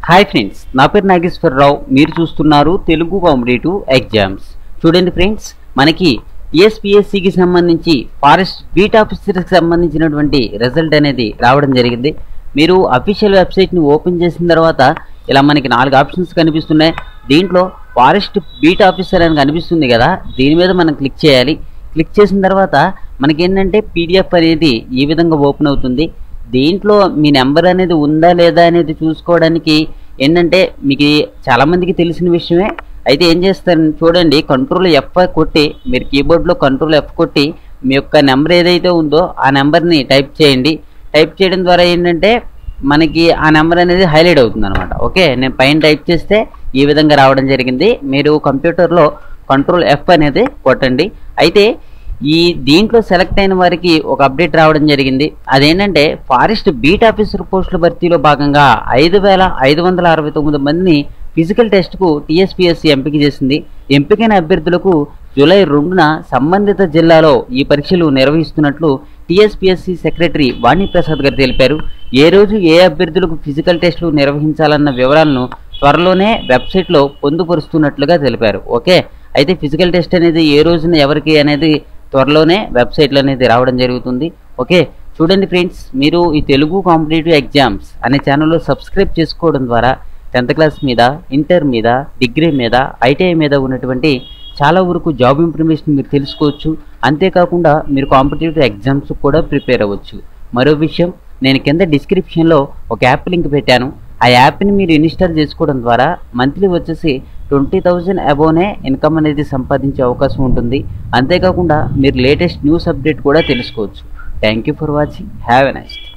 hi friends నా పేరు నాగేశ్వరరావు మీరు చూస్తున్నారు తెలుగు కాంపిటేటివ్ ఎగ్జామ్స్ చూడండి ఫ్రెండ్స్ మనకి టీఎస్పిఎస్సికి సంబంధించి ఫారెస్ట్ బీట్ ఆఫీసర్కి సంబంధించినటువంటి రిజల్ట్ అనేది రావడం జరిగింది మీరు అఫీషియల్ వెబ్సైట్ని ఓపెన్ చేసిన తర్వాత ఇలా మనకి నాలుగు ఆప్షన్స్ కనిపిస్తున్నాయి దీంట్లో ఫారెస్ట్ బీట్ ఆఫీసర్ అని కనిపిస్తుంది కదా దీని మీద మనం క్లిక్ చేయాలి క్లిక్ చేసిన తర్వాత మనకి ఏంటంటే పీడిఎఫ్ అనేది ఈ విధంగా ఓపెన్ అవుతుంది దీంట్లో మీ నెంబర్ అనేది ఉందా లేదా అనేది చూసుకోవడానికి ఏంటంటే మీకు చాలా మందికి తెలిసిన విషయమే అయితే ఏం చేస్తారు చూడండి కంట్రోల్ ఎఫ్ కొట్టి మీరు కీబోర్డ్లో కంట్రోల్ ఎఫ్ కొట్టి మీ యొక్క నెంబర్ ఏదైతే ఉందో ఆ నెంబర్ని టైప్ చేయండి టైప్ చేయడం ద్వారా ఏంటంటే మనకి ఆ నెంబర్ అనేది హైలైట్ అవుతుంది అనమాట ఓకే నేను పైన టైప్ చేస్తే ఈ విధంగా రావడం జరిగింది మీరు కంప్యూటర్లో కంట్రోల్ ఎఫ్ అనేది కొట్టండి అయితే ఈ దీంట్లో సెలెక్ట్ అయిన వారికి ఒక అప్డేట్ రావడం జరిగింది అదేంటంటే ఫారెస్ట్ బీట్ ఆఫీసర్ పోస్టుల భర్తీలో భాగంగా ఐదు వేల ఐదు వందల అరవై తొమ్మిది మందిని ఫిజికల్ టెస్ట్కు టీఎస్పీఎస్సీ ఎంపిక చేసింది ఎంపికైన అభ్యర్థులకు జూలై రెండున సంబంధిత జిల్లాలో ఈ పరీక్షలు నిర్వహిస్తున్నట్లు టీఎస్పీఎస్సీ సెక్రటరీ వాణిప్రసాద్ గారు తెలిపారు ఏ రోజు ఏ అభ్యర్థులకు ఫిజికల్ టెస్టులు నిర్వహించాలన్న వివరాలను త్వరలోనే వెబ్సైట్లో పొందుపరుస్తున్నట్లుగా తెలిపారు ఓకే అయితే ఫిజికల్ టెస్ట్ అనేది ఏ రోజున ఎవరికి అనేది త్వరలోనే వెబ్సైట్లో అనేది రావడం జరుగుతుంది ఓకే చూడండి ఫ్రెండ్స్ మీరు ఈ తెలుగు కాంపిటేటివ్ ఎగ్జామ్స్ అనే ఛానల్లో సబ్స్క్రైబ్ చేసుకోవడం ద్వారా టెన్త్ క్లాస్ మీద ఇంటర్ మీద డిగ్రీ మీద ఐటీఐ మీద ఉన్నటువంటి చాలా వరకు జాబ్ ఇన్ఫర్మేషన్ మీరు తెలుసుకోవచ్చు అంతేకాకుండా మీరు కాంపిటేటివ్ ఎగ్జామ్స్ కూడా ప్రిపేర్ అవ్వచ్చు మరో విషయం నేను కింద డిస్క్రిప్షన్లో ఒక యాప్ లింక్ పెట్టాను ఆ యాప్ని మీరు ఇన్స్టాల్ చేసుకోవడం ద్వారా మంత్లీ వచ్చేసి ట్వంటీ థౌజండ్ అబోనే ఇన్కమ్ అనేది సంపాదించే అవకాశం ఉంటుంది అంతేకాకుండా మీరు లేటెస్ట్ న్యూస్ అప్డేట్ కూడా తెలుసుకోవచ్చు thank you for watching have a నైస్ట్